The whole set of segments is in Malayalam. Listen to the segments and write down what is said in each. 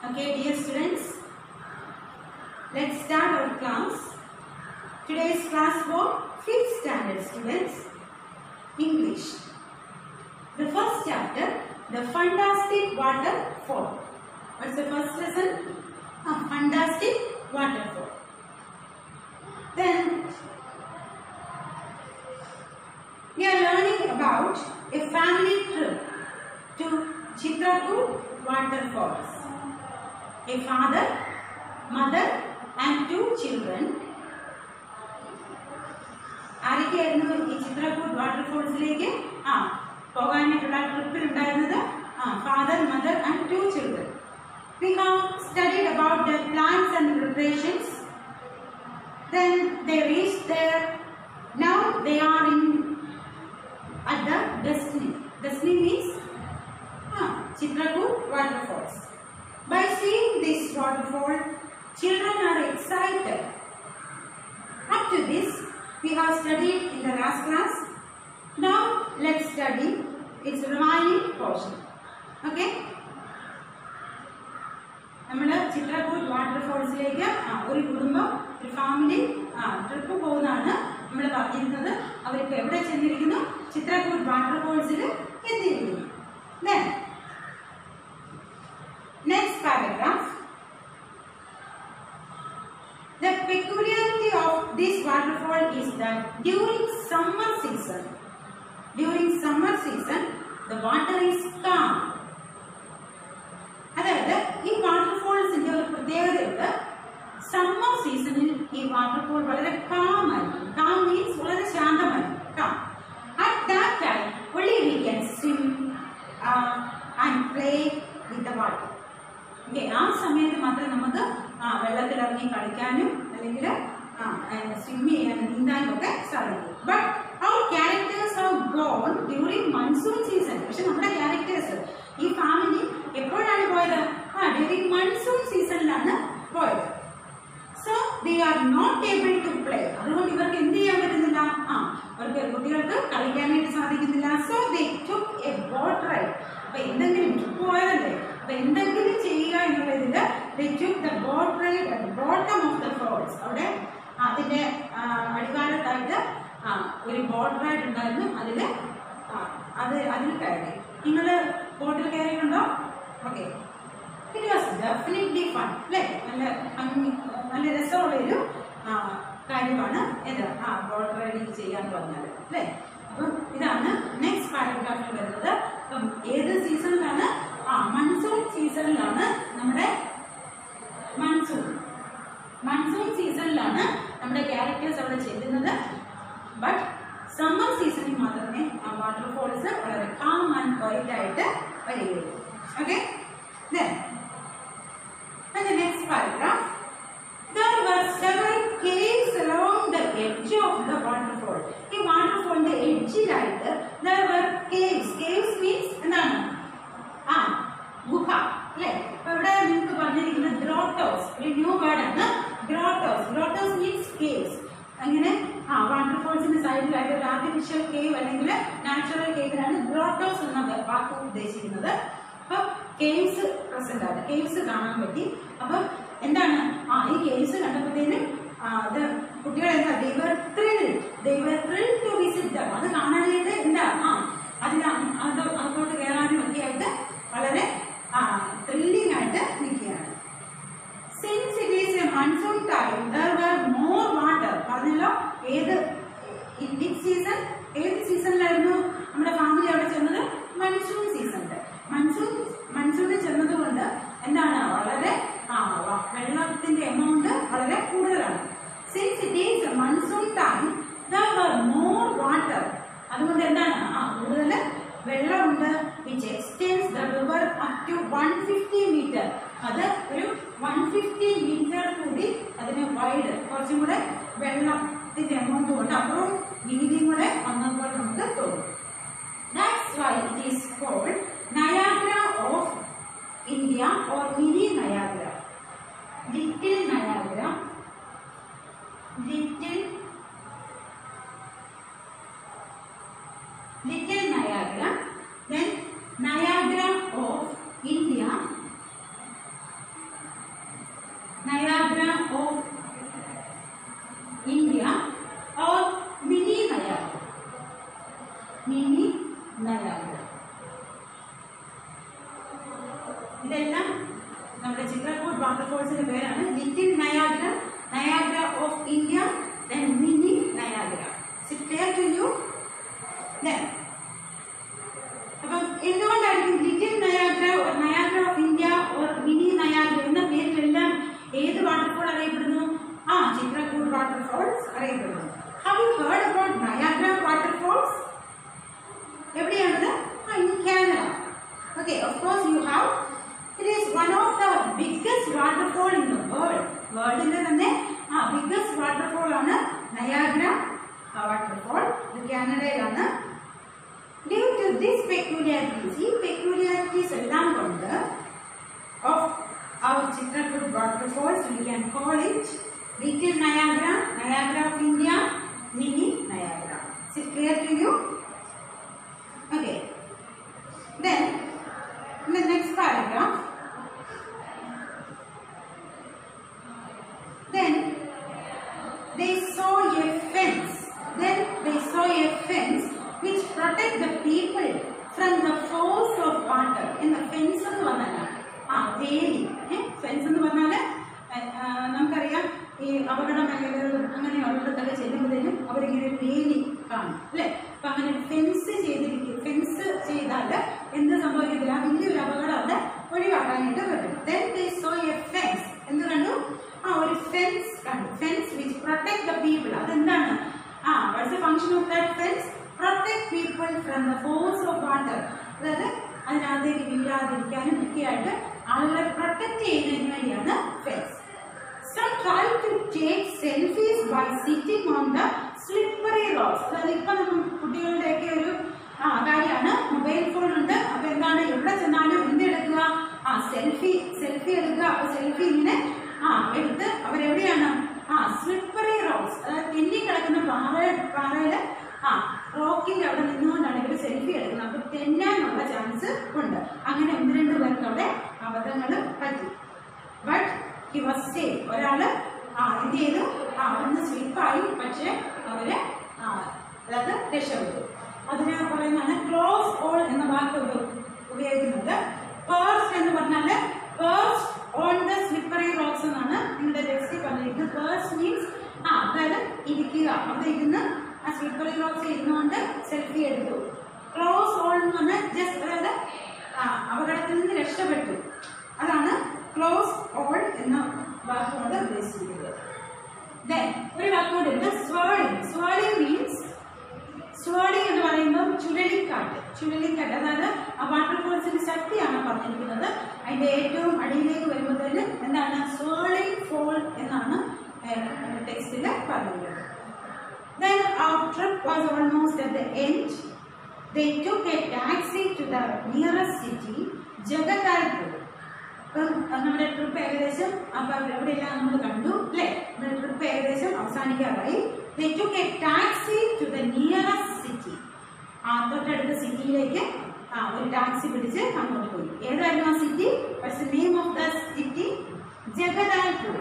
Okay, dear students, let's start our class. Today's class for 5th standard students, English. The first chapter, The Fantastic Waterfall. What's the first lesson? A fantastic waterfall. Then we are learning about a family trip to Chitrakoot waterfalls. A father, mother and two children ആരൊക്കെയായിരുന്നു ഈ ചിത്രകൂട്ട് വാട്ടർഫോൾസിലേക്ക് ആ പോകാനായിട്ടുള്ള ട്രിപ്പിൽ ഉണ്ടായിരുന്നത് ആ father mother and two children we have studied about the plans and preparations then they reached there now they are in at the destiny destiny means ah, chitrakoot waterfalls by seeing this waterfall children are excited up to this we have studied in the last class now let's study its remaining portion okay നമ്മൾ ചിത്രകൂട്ട് വാട്ടർഫോൾസിലേക്ക് ഒരു കുടുംബം ഒരു ഫാമിലി ട്രിപ്പ് പോകുന്നതാണ് നമ്മൾ പറഞ്ഞിരുന്നത് അവരിപ്പോൾ എവിടെ ചെന്നിരിക്കുന്നു ചിത്രകൂട്ട് വാട്ടർഫോൾസിൽ എത്തിയിരിക്കുന്നു Then, next paragraph. The peculiarity of this waterfall is that during summer season, during summer season, the water is calm. അതായത് ഈ വാട്ടർഫോൾസിന്റെ ഒരു പ്രത്യേകതയുണ്ട് സമ്മർ സീസണിൽ ഈ വാട്ടർഫോൾ വളരെ കാം ആയിരിക്കും കാം മീൻസ് വളരെ ശാന്തമായിരിക്കും calm at that time only we can swim uh, and play with the water okay ആ സമയത്ത് മാത്രമേ നമുക്ക് ആ വെള്ളത്തിൽ ഇറങ്ങി കളിക്കാനും അല്ലെങ്കിൽ സ്വിം ചെയ്യാനും നീന്താനും ഒക്കെ സാധിക്കും but our characters have gone during monsoon season പക്ഷെ നമ്മുടെ ക്യാരക്ടേഴ്സ് ഈ ഫാമിലി എപ്പോഴാണ് പോയത് ആ ഡ്യൂറിങ് മൺസൂൺ സീസണിലാണ് പോയത് so they are not able to play അതുകൊണ്ട് ഇവർക്ക് എന്ത് ചെയ്യാൻ പറ്റുന്നില്ല ആ അവർക്ക് കുട്ടികൾക്ക് കളിക്കാനായിട്ട് സാധിക്കുന്നില്ല so they took a boat ride അപ്പൊ എന്തെങ്കിലും ട്രിപ്പ് പോയതല്ലേ അപ്പൊ എന്തെങ്കിലും ചെയ്യുക എന്നുള്ള ഇതില് they took the boat ride at bottom of the falls അവിടെ അതിന്റെ ആ, അടിവാരത്തായിട്ട് ആ, ഒരു ബോട്ട് റൈഡ് ഉണ്ടായിരുന്നു അതില് ആ, അത് അതിൽ കയറി നിങ്ങൾ ബോട്ടിൽ കയറിയിട്ടുണ്ടോ okay it was definitely fun അല്ലേ നല്ല ഭംഗി നല്ല രസമുള്ള ഒരു ആ, കാര്യമാണ് ഇത് ആ ബോട്ട് റൈഡിങ് ചെയ്യാന്ന് പറഞ്ഞാൽ അല്ലേ അപ്പം ഇതാണ് നെക്സ്റ്റ് പാരഗ്രാഫിൽ വരുന്നത് അപ്പം ഏത് സീസണിലാണ് ആ മൺസൂൺ സീസണിലാണ് നമ്മുടെ മൺസൂൺ മൺസൂൺ സീസണിലാണ് നമ്മുടെ ക്യാരക്ടേഴ്സ് അവിടെ ചെല്ലുന്നത് ബട്ട് സമ്മർ സീസണിൽ മാത്രമേ ആ വാട്ടർഫോൾസ് വളരെ കാം ആൻഡ് ക്വയറ്റ് ആയിട്ട് വരികയുള്ളൂ okay Then, and the next paragraph, there were several caves along the edge of the waterfall. ഈ വാട്ടർഫോളിന്റെ എഡ്ജിലായിട്ട് there were caves. Caves means എന്താണ് ആ ഗുഹ അല്ലേ അപ്പൊ ഇവിടെ നിങ്ങൾക്ക് പറഞ്ഞിരിക്കുന്നത് ഗ്രോട്ടോസ് ഒരു ന്യൂ വേർഡ് ആണ് ഗ്രോട്ടോസ് ഗ്രോട്ടോസ് മീൻസ് കേവ്സ് അങ്ങനെ ആ വാട്ടർഫോൾസിന്റെ സൈഡിലായിട്ട് ഒരു ആർട്ടിഫിഷ്യൽ കേവ് അല്ലെങ്കിൽ നാച്ചുറൽ കേവിലാണ് ഗ്രോട്ടോസ് എന്ന വാക്ക് ഉദ്ദേശിക്കുന്നത് അപ്പൊ കേവ്സ് പ്രസന്റ് ആണ് കേവ്സ് കാണാൻ പറ്റി അപ്പൊ എന്താണ് ആ ഈ കേവ്സ് കണ്ടപ്പോഴത്തേനും അത് കുട്ടികൾ എന്താ their thrill their thrill to visit them അത് കാണാനായിട്ട് എന്താ ആ അതിന് അത് അങ്ങോട്ട് കയറാനും ഒക്കെ ആയിട്ട് വളരെ ആ ത്രില്ലിംഗ് ആയിട്ട് നിൽക്കുകയാണ് since it is a monsoon time there were more water പറഞ്ഞല്ലോ ഏത് വിച്ച് സീസൺ ഏത് സീസണിലായിരുന്നു നമ്മുടെ ഫാമിലി അവിടെ ചെന്നത് മൺസൂൺ സീസണിൽ മൺസൂൺ മൺസൂണിൽ ചെന്നതുകൊണ്ട് എന്താണ് വളരെ ആ വ- വെള്ളത്തിന്റെ എമൗണ്ട് വളരെ കൂടുതലാണ് since it is monsoon time there were more water അതുകൊണ്ട് എന്താണ് ആ കൂടുതൽ വെള്ളമുണ്ട് which extends the river up to one fifty meter അത് ഒരു വൺ ഫിഫ്റ്റി മീറ്റർ കൂടി അതിന് വൈഡ് കുറച്ചും കൂടെ വെള്ളത്തിന്റെ എമൗണ്ട് കൊണ്ട് അപ്പുറം വീതിയും കൂടെ വന്നപ്പോൾ നമുക്ക് തോന്നും that's why it is called Niagara of India or mini Niagara little Niagara little little Niagara then Niagara of India mini Niagara ഇതെല്ലാം നമ്മുടെ ചിത്രകൂട്ട് വാട്ടർഫോൾസിന്റെ പേരാണ് little Niagara Niagara of India then mini Niagara it clear to you അപ്പം എന്തുകൊണ്ടായിരിക്കും little Niagara or Niagara of India or mini Niagara എന്ന പേരിലെല്ലാം ഏത് വാട്ടർഫോൾ അറിയപ്പെടുന്നു ആ ചിത്രകൂട്ട് വാട്ടർഫോൾസ് അറിയപ്പെടുന്നു have you heard about Niagara waterfalls എവിടെയാണത് ആ in Canada okay of course you have it is one of the biggest waterfall in the world വേൾഡിന്റെ തന്നെ ആ ബിഗ്ഗസ്റ്റ് വാട്ടർഫോൾ ആണ് നയാഗ്ര വാട്ടർഫോൾ ഇത് കാനഡയിലാണ് ഡ്യൂ ടു ദിസ് പെക്യൂലിയാരിറ്റീസ് ഈ പെക്യൂലിയാരിറ്റീസ് എല്ലാം കൊണ്ട് of our Chitrakoot waterfalls, we can call it Little Niagara, Niagara of India, Mini Niagara. Is it clear to you? Okay. Then, in the next paragraph, then they saw a fence. Then they saw a fence which protect the people from the force of water. In the fence എന്ന് പറഞ്ഞാൽ ആ വേലി ഫെൻസ് എന്ന് പറഞ്ഞാൽ നമുക്കറിയാം ഈ അപകട മേഖലകൾ അങ്ങനെയുള്ളിടത്തൊക്കെ ചെല്ലുമ്പോഴത്തേനും അവരിങ്ങനെ ഒരു വേലി കാണും അല്ലേ അപ്പൊ അങ്ങനെ ഫെൻസ് ചെയ്തിരിക്കും ഫെൻസ് ചെയ്താൽ എന്ത് സംഭവിക്കത്തില്ല ആ വലിയൊരു അപകടം അവിടെ ഒഴിവാക്കാനായിട്ട് പറ്റും then they saw a fence എന്ത് കണ്ടു ആ ഒരു ഫെൻസ് കണ്ടു fence which protect the people അതെന്താണ് ആ what's the function of that fence protect people from the force of water അതായത് അതിനകത്തേക്ക് വീഴാതിരിക്കാനും ഒക്കെയായിട്ട് ആളുകളെ പ്രൊട്ടക്ട് ചെയ്യുന്നതിന് വേണ്ടിയാണ് fence Some try to take selfies by sitting on the slippery rocks. അതായത് ഇപ്പൊ നമ്മൾ കുട്ടികളുടെയൊക്കെ ഒരു ആ കാര്യമാണ് മൊബൈൽ ഫോൺ ഉണ്ട് അപ്പൊ എന്താണ് എവിടെ ചെന്നാലും എന്ത് എടുക്കുക ആ സെൽഫി സെൽഫി എടുക്കുക അപ്പൊ സെൽഫി ഇങ്ങനെ ആ എടുത്ത് അവരെവിടെയാണ് ആ സ്ലിപ്പറി റോക്സ് അതായത് തെന്നി കിടക്കുന്ന പാറ പാറയില് ആ റോക്കിന്റെ അവിടെ നിന്നുകൊണ്ടാണ് ഇവർ സെൽഫി എടുക്കുന്നത് അപ്പൊ തെന്നാനുള്ള ചാൻസ് ഉണ്ട് അങ്ങനെ ഒന്ന് രണ്ട് പേർക്ക് അവിടെ അബദ്ധങ്ങൾ പറ്റി ബട്ട് ഹി വാസ് സേഫ് ഒരാള് ആ എന്ത് ചെയ്തു ആ ഒന്ന് സ്ലിപ്പായി പക്ഷെ അവര് ആ അതായത് രക്ഷപ്പെട്ടു അതിനെ പറയുന്നതാണ് ക്ലോസ് ഓൾ എന്ന വാക്ക് ഉപ- ഉപയോഗിക്കുന്നത് പേഴ്സ് എന്ന് പറഞ്ഞാല് perch on the slippery rocks എന്നാണ് നിങ്ങളുടെ ടെക്സ്റ്റിൽ പറഞ്ഞിരിക്കുന്നത് പേഴ്സ് മീൻസ് ആ അതായത് ഇരിക്കുക അവിടെ ഇരുന്ന് ആ സ്ലിപ്പറി റോക്സ് ഇരുന്നുകൊണ്ട് സെൽഫി എടുത്തു ക്ലോസ് ഓൾ എന്ന് പറഞ്ഞാൽ ജസ്റ്റ് അതായത് ആ അപകടത്തിൽ നിന്ന് രക്ഷപ്പെട്ടു അതാണ് ക്ലോസ് ഓൾ എന്ന വാക്കുകൊണ്ട് ഉദ്ദേശിച്ചിരിക്കുന്നത് Then, ഒരു വാക്കുകൊണ്ട് സ്വേളിംഗ് സ്വേളിംഗ് മീൻസ് സ്വേളിംഗ് എന്ന് പറയുമ്പോൾ ചുഴലിക്കാറ്റ് ചുഴലിക്കാറ്റ് അതായത് ആ വാട്ടർഫോൾസിന്റെ ശക്തിയാണ് പറഞ്ഞിരിക്കുന്നത് അതിന്റെ ഏറ്റവും അടിയിലേക്ക് വരുമ്പോഴത്തേന് എന്താണ് സ്വേളിംഗ് ഫോൾ എന്നാണ് ടെക്സ്റ്റിൽ പറഞ്ഞിരിക്കുന്നത് Then our trip was almost at the end. They took a taxi to the nearest city, Jagadalpur. അപ്പം നമ്മുടെ ട്രിപ്പ് ഏകദേശം അപ്പൊ എവിടെയെല്ലാം നമ്മൾ കണ്ടു അല്ലേ നമ്മുടെ ട്രിപ്പ് ഏകദേശം അവസാനിക്കാറായി They took a taxi to the nearest city. ആ തൊട്ടടുത്ത സിറ്റിയിലേക്ക് ആ ഒരു ടാക്സി പിടിച്ച് അങ്ങോട്ട് പോയി ഏതായിരുന്നു ആ city name of the city Jagdalpur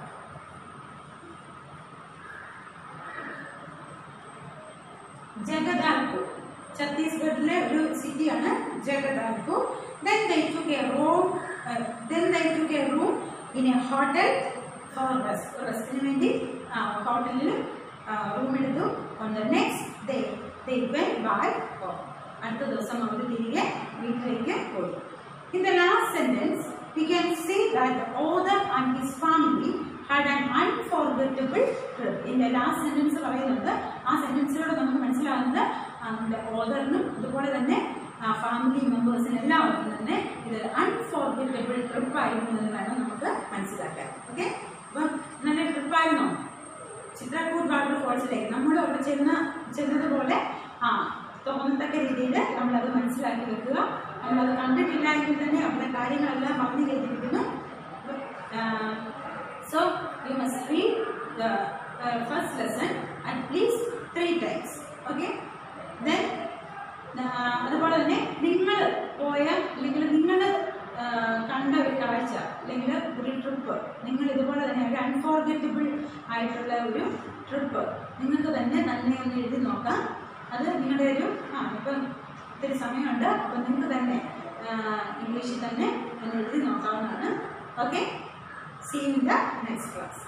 Jagdalpur ഛത്തീസ്ഗഡിലെ ഒരു സിറ്റിയാണ് Jagdalpur then they took a room then they took a room in a hotel for rest റെസ്റ്റിന് വേണ്ടി ഹോട്ടലിൽ റൂം എടുത്തു on the next day they went by അടുത്ത ദിവസം അവർ തിരികെ വീട്ടിലേക്ക് പോയി in the last sentence we can see that the author and his family had an unforgettable trip. In the last sentence പറയുന്നത് ആ സെന്റൻസിലൂടെ നമുക്ക് മനസ്സിലാകുന്നത് ആ, നമ്മുടെ ഓതറിനും അതുപോലെ തന്നെ ഫാമിലി മെമ്പേഴ്സിനും എല്ലാവർക്കും തന്നെ ഇതൊരു അൺഫോർഗറ്റബിൾ ട്രിപ്പ് ആയിരുന്നു എന്ന് വേണം നമുക്ക് മനസ്സിലാക്കാൻ ഓക്കെ അപ്പം നല്ല ട്രിപ്പായിരുന്നോ ചിത്രക്കൂട് വാട്ടർഫോൾസിലേക്ക് നമ്മൾ അവിടെ ചെന്ന ചെന്നതുപോലെ ആ തോന്നത്തക്ക രീതിയിൽ നമ്മളത് മനസ്സിലാക്കി വെക്കുക നമ്മളത് കണ്ടിട്ടില്ല എങ്കിൽ തന്നെ അവിടെ കാര്യങ്ങളെല്ലാം പറഞ്ഞു കേട്ടിരിക്കുന്നു so you must read the first lesson at least three times okay then അതുപോലെ തന്നെ നിങ്ങൾ പോയ അല്ലെങ്കിൽ നിങ്ങൾ കണ്ട ഒരു കാഴ്ച അല്ലെങ്കിൽ ഒരു ട്രിപ്പ് നിങ്ങൾ ഇതുപോലെ തന്നെ ഒരു അൺഫോർഗറ്റബിൾ ആയിട്ടുള്ള ഒരു ട്രിപ്പ് നിങ്ങൾക്ക് തന്നെ തന്നെ ഒന്ന് എഴുതി നോക്കാം അത് നിങ്ങളുടെ ഒരു ആ ആ ഇപ്പം ഇത്തിരി സമയമുണ്ട് അപ്പം നിങ്ങൾക്ക് തന്നെ ഇംഗ്ലീഷിൽ തന്നെ ഒന്ന് എഴുതി നോക്കാവുന്നതാണ് okay see in the next class